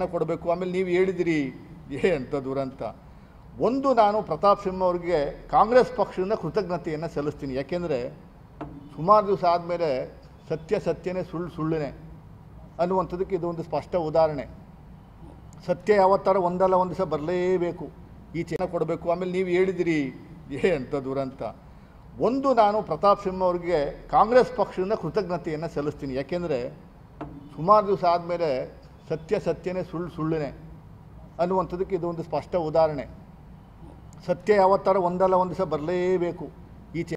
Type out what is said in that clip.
ಕೊಡಬೇಕು ಆಮೇಲೆ ನೀವು ಹೇಳಿದಿರಿ ಏ ಅಂತ ದುರಂತ ಒಂದು ನಾನು ಪ್ರತಾಪ್ ಸಿಂಹ ಅವ್ರಿಗೆ ಕಾಂಗ್ರೆಸ್ ಪಕ್ಷದಿಂದ ಕೃತಜ್ಞತೆಯನ್ನು ಸಲ್ಲಿಸ್ತೀನಿ ಯಾಕೆಂದರೆ ಸುಮಾರು ದಿವಸ ಆದಮೇಲೆ ಸತ್ಯ ಸತ್ಯನೇ ಸುಳ್ಳು ಸುಳ್ಳುನೇ ಅನ್ನುವಂಥದ್ದಕ್ಕೆ ಇದು ಒಂದು ಸ್ಪಷ್ಟ ಉದಾಹರಣೆ ಸತ್ಯ ಯಾವತ್ತಾರ ಒಂದಲ್ಲ ಒಂದು ದಿವಸ ಬರಲೇಬೇಕು ಈ ಚಿನ್ನ ಕೊಡಬೇಕು ಆಮೇಲೆ ನೀವು ಹೇಳಿದಿರಿ ಏ ಅಂತ ದುರಂತ ಒಂದು ನಾನು ಪ್ರತಾಪ್ ಸಿಂಹ ಅವ್ರಿಗೆ ಕಾಂಗ್ರೆಸ್ ಪಕ್ಷದಿಂದ ಕೃತಜ್ಞತೆಯನ್ನು ಸಲ್ಲಿಸ್ತೀನಿ ಯಾಕೆಂದರೆ ಸುಮಾರು ದಿವಸ ಆದಮೇಲೆ ಸತ್ಯ ಸತ್ಯನೇ ಸುಳ್ಳು ಸುಳ್ಳುನೇ ಅನ್ನುವಂಥದ್ದಕ್ಕೆ ಇದು ಒಂದು ಸ್ಪಷ್ಟ ಉದಾಹರಣೆ ಸತ್ಯ ಯಾವತ್ತಾರ ಒಂದಲ್ಲ ಒಂದು ದಿವಸ ಬರಲೇಬೇಕು